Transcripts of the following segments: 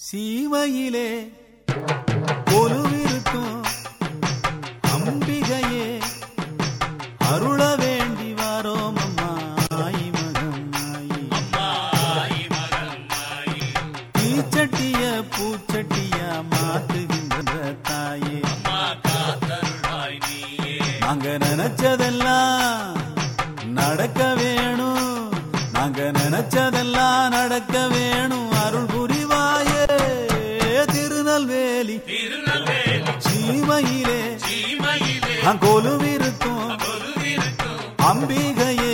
சீமையிலே கொலுவிருக்கும் அம்பிகையே அருள வேண்டி வாரோம் அம்மா ஆயி மகம் ஆயி தீச்சட்டிய பூச்சட்டியா மாத்துகின்ற தாயே நாங்க நினைச்சதெல்லாம் நடக்க வேணும் நாங்க நினைச்சதெல்லாம் நடக்க வேணும் அருள் புரிவாயே திருநெல்வேலி சீமையிலே நான் கொலுவிருக்கும் அம்பிகையே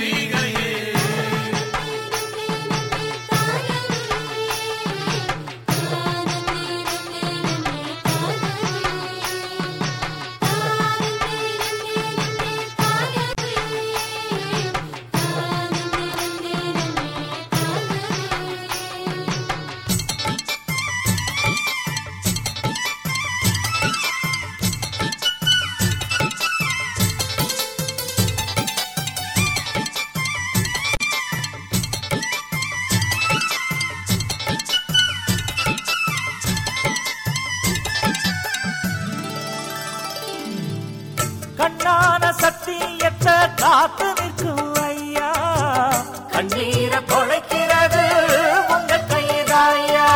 கண்ணான சத்தியத்தை காத்து நிற்கும் ஐயா கண்ணீரை தொலைக்கிறது உங்க கைதாயா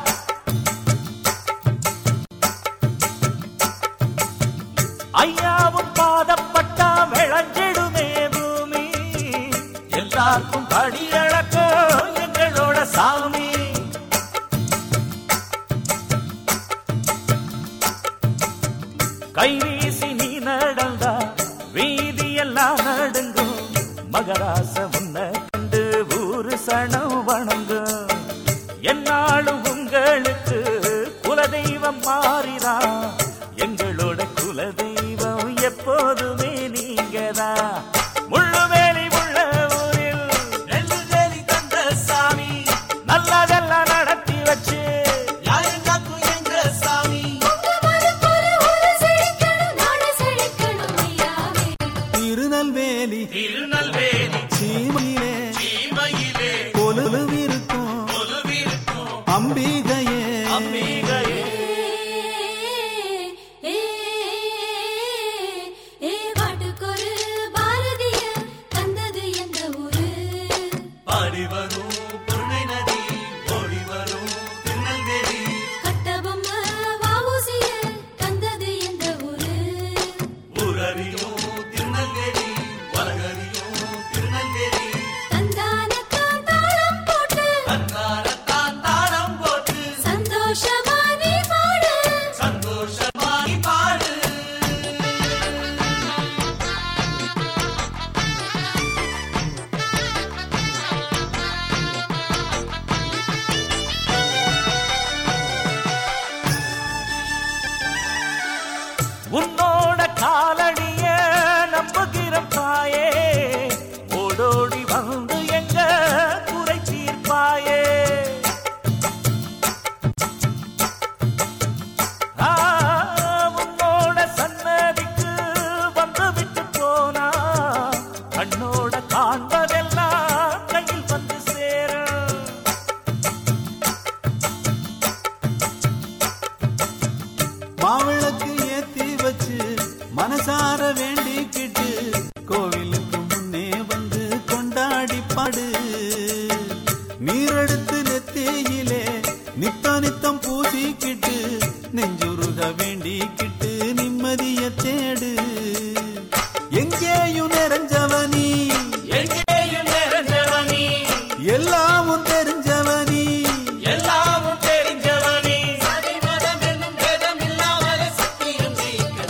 ஐயாவும் பாதப்பட்டா விளைஞ்சிடுமே பூமி எல்லாருக்கும் படி இழக்கும் எங்களோட சாமி கைவீசி நீ நடந்தா வீதியெல்லாம் நடுங்கும் மகராச உன்னை கண்டு ஊரு சனம் வணங்கும் என்னாலும் உங்களுக்கு குலதெய்வம் மாறிதா எங்களோட குலதெய்வம் எப்போதுமே நீங்கதான் முள்ளுவேலி உள்ள ஊரில் நெல்லு வேலி தந்த சாமி நல்லதெல்லாம் நடத்தி வச்சு யாருக்காக்கும் எங்க சாமி திருநெல்வேலி திருநெல்வேலி சீமையிலே சீமையிலே கொலுவிருக்கும் கொலுவிருக்கும் அம்பிகையே அம்பிகையே பாடி வரும் புருணை நதி ஓடி வரும் திருநெல்வேலி ஊரறியும் திருநெல்வேலி உலகறியும் திருநெல்வேலி தன்னாரத்தான் தாளம் போட்டு சந்தோஷமா நீ பாடு சந்தோஷமாகி பாடு உன்னோட காலடிய நம்புகிற தாயே ஓடோடி வந்து எங்க குறை தீர்ப்பாயே ஆ, உன்னோட சன்னதிக்கு வந்து விட்டு போனா கண்ணோட காண்பதெல்லாம் கையில் வந்து சேரும் மாவிளக்கு ஏத்தி வச்சு மனசார வேண்டிக்கிட்டு கோவிலுக்கு முன்னே வந்து கொண்டாடி பாடு நீரெடுத்து நெத்தியிலே நித்த நித்தம் பூசிக்கிட்டு நெஞ்சுருக வேண்டிக்கிட்டு நிம்மதிய தேடு எங்கேயும் நிறைஞ்சவனி எங்கேயும் நிறைஞ்சவனி எல்லாமும் தெரிஞ்சவனி எல்லாமும் தெரிஞ்சவனி சதிமதம் என்னும் பேதம் இல்லாமல் சத்தியம்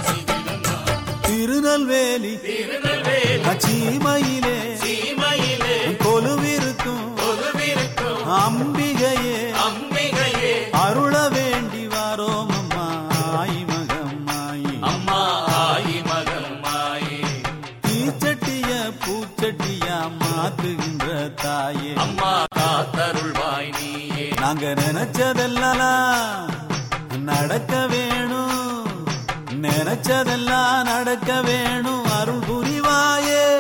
திருநெல்வேலி திருநெல்வேலி சீமையிலே சீமையிலே கொலுவிருக்கும் கொலுவிருக்கும் அம்பிகையே அம்பிகையே அருள வேண்டி வாரோம் அம்மா ஆயி மகம் ஆயி அம்மா ஆயி மகன் மாயே தீச்சட்டிய பூச்சட்டியா மாத்துகின்ற தாயே அம்மா காத்தருள்வாய் நீயே நாங்க நினைச்சதெல்லாம் நடக்க வேணும் நினைச்சதெல்லாம் நடக்க வேணும் அருள் புரிவாயே